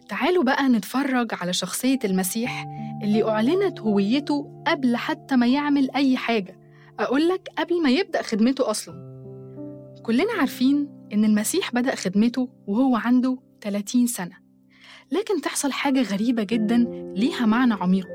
تعالوا بقى نتفرج على شخصية المسيح اللي أعلنت هويته قبل حتى ما يعمل أي حاجة أقولك قبل ما يبدأ خدمته أصلا كلنا عارفين إن المسيح بدأ خدمته وهو عنده 30 سنة لكن تحصل حاجة غريبة جدا ليها معنى عميق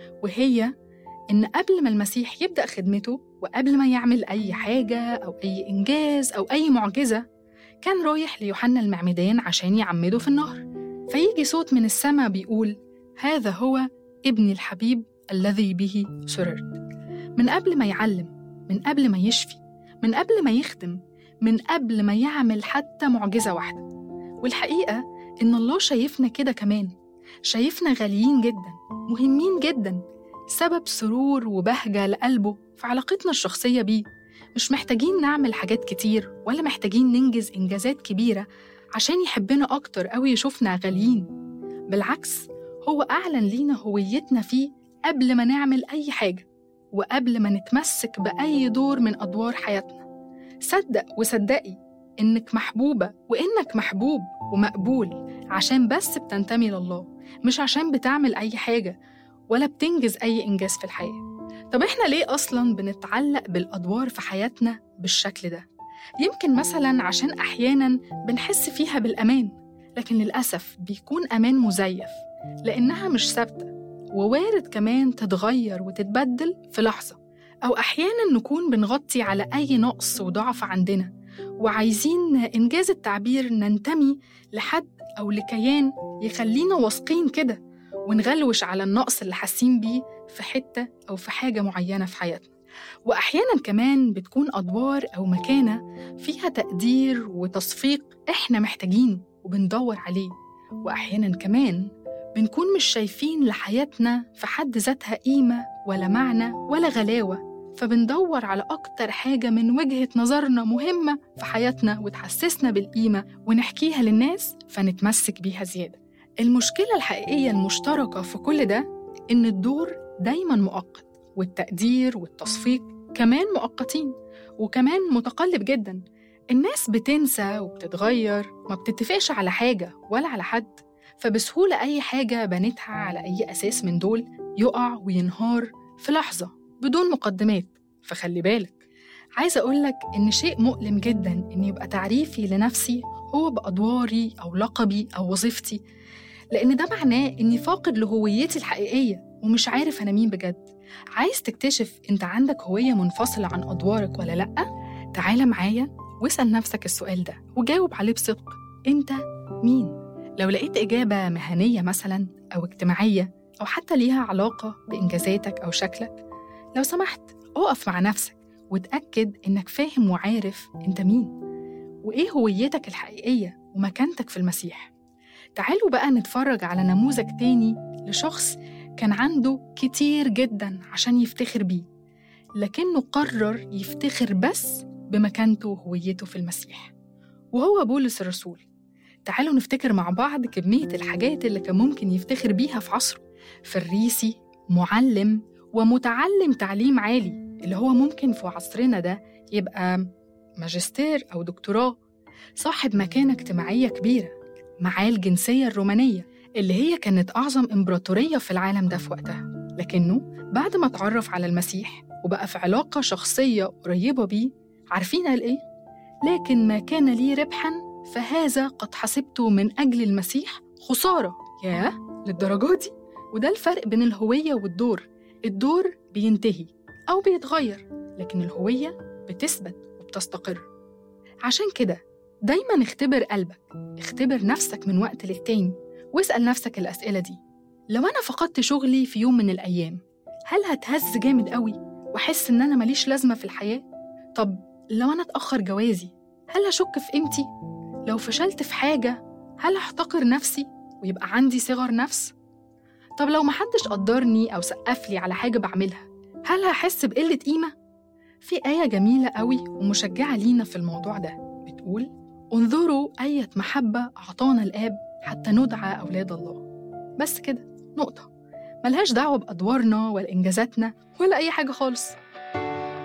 وهي إن قبل ما المسيح يبدأ خدمته وقبل ما يعمل أي حاجة أو أي إنجاز أو أي معجزة كان رايح ليوحنا المعمدان عشان يعمده في النهر فيجي صوت من السماء بيقول هذا هو ابني الحبيب الذي به سررت من قبل ما يعلم من قبل ما يشفي من قبل ما يخدم من قبل ما يعمل حتى معجزة واحدة والحقيقة إن الله شايفنا كده كمان شايفنا غاليين جدا مهمين جدا سبب سرور وبهجة لقلبه في علاقتنا الشخصية بيه مش محتاجين نعمل حاجات كتير ولا محتاجين ننجز إنجازات كبيرة عشان يحبنا أكتر أو يشوفنا غاليين بالعكس هو أعلن لينا هويتنا فيه قبل ما نعمل أي حاجة وقبل ما نتمسك بأي دور من أدوار حياتنا صدق وصدقي إنك محبوبة وإنك محبوب ومقبول عشان بس بتنتمي لله مش عشان بتعمل أي حاجة ولا بتنجز أي إنجاز في الحياة طب إحنا ليه أصلاً بنتعلق بالأدوار في حياتنا بالشكل ده؟ يمكن مثلاً عشان أحياناً بنحس فيها بالأمان لكن للأسف بيكون أمان مزيف لأنها مش ثابتة ووارد كمان تتغير وتتبدل في لحظة أو أحياناً نكون بنغطي على أي نقص وضعف عندنا وعايزين إنجاز التعبير ننتمي لحد أو لكيان يخلينا واثقين كده ونغلوش على النقص اللي حاسين بيه في حتة أو في حاجة معينة في حياتنا وأحيانا كمان بتكون أدوار أو مكانة فيها تقدير وتصفيق إحنا محتاجينه وبندور عليه وأحيانا كمان بنكون مش شايفين لحياتنا في حد ذاتها قيمة ولا معنى ولا غلاوة فبندور على أكتر حاجة من وجهة نظرنا مهمة في حياتنا وتحسسنا بالقيمة ونحكيها للناس فنتمسك بيها زيادة المشكلة الحقيقية المشتركة في كل ده إن الدور دايما مؤقت والتقدير والتصفيق كمان مؤقتين وكمان متقلب جدا الناس بتنسى وبتتغير ما بتتفقش على حاجة ولا على حد فبسهولة أي حاجة بنتها على أي أساس من دول يقع وينهار في لحظة بدون مقدمات فخلي بالك عايزة أقولك إن شيء مؤلم جدا إن يبقى تعريفي لنفسي هو بأدواري أو لقبي أو وظيفتي لأن ده معناه إني فاقد لهويتي الحقيقية ومش عارف أنا مين بجد عايز تكتشف أنت عندك هوية منفصلة عن أدوارك ولا لأ؟ تعالى معايا واسأل نفسك السؤال ده وجاوب عليه بصدق أنت مين؟ لو لقيت إجابة مهنية مثلا أو اجتماعية أو حتى ليها علاقة بإنجازاتك أو شكلك لو سمحت أقف مع نفسك وتأكد إنك فاهم وعارف أنت مين وإيه هويتك الحقيقية ومكانتك في المسيح تعالوا بقى نتفرج على نموذج تاني لشخص كان عنده كتير جدا عشان يفتخر بيه لكنه قرر يفتخر بس بمكانته وهويته في المسيح وهو بولس الرسول تعالوا نفتكر مع بعض كمية الحاجات اللي كان ممكن يفتخر بيها في عصره فريسي معلم ومتعلم تعليم عالي اللي هو ممكن في عصرنا ده يبقى ماجستير أو دكتوراه صاحب مكانة اجتماعية كبيرة معاه الجنسية الرومانية اللي هي كانت أعظم إمبراطورية في العالم ده في وقتها لكنه بعد ما اتعرف على المسيح وبقى في علاقة شخصية قريبة بيه عارفين قال إيه؟ لكن ما كان لي ربحا فهذا قد حسبته من أجل المسيح خسارة ياه للدرجة دي وده الفرق بين الهوية والدور الدور بينتهي أو بيتغير لكن الهوية بتثبت وبتستقر عشان كده دايما اختبر قلبك اختبر نفسك من وقت للتاني واسأل نفسك الأسئلة دي لو أنا فقدت شغلي في يوم من الأيام هل هتهز جامد قوي وأحس إن أنا ماليش لازمة في الحياة؟ طب لو أنا اتأخر جوازي هل هشك في قيمتي؟ لو فشلت في حاجة هل هحتقر نفسي ويبقى عندي صغر نفس؟ طب لو محدش قدرني أو سقفلي على حاجة بعملها هل هحس بقلة قيمة؟ في آية جميلة قوي ومشجعة لينا في الموضوع ده بتقول انظروا أية محبة أعطانا الآب حتى ندعى أولاد الله بس كده نقطة ملهاش دعوة بأدوارنا ولا إنجازاتنا ولا أي حاجة خالص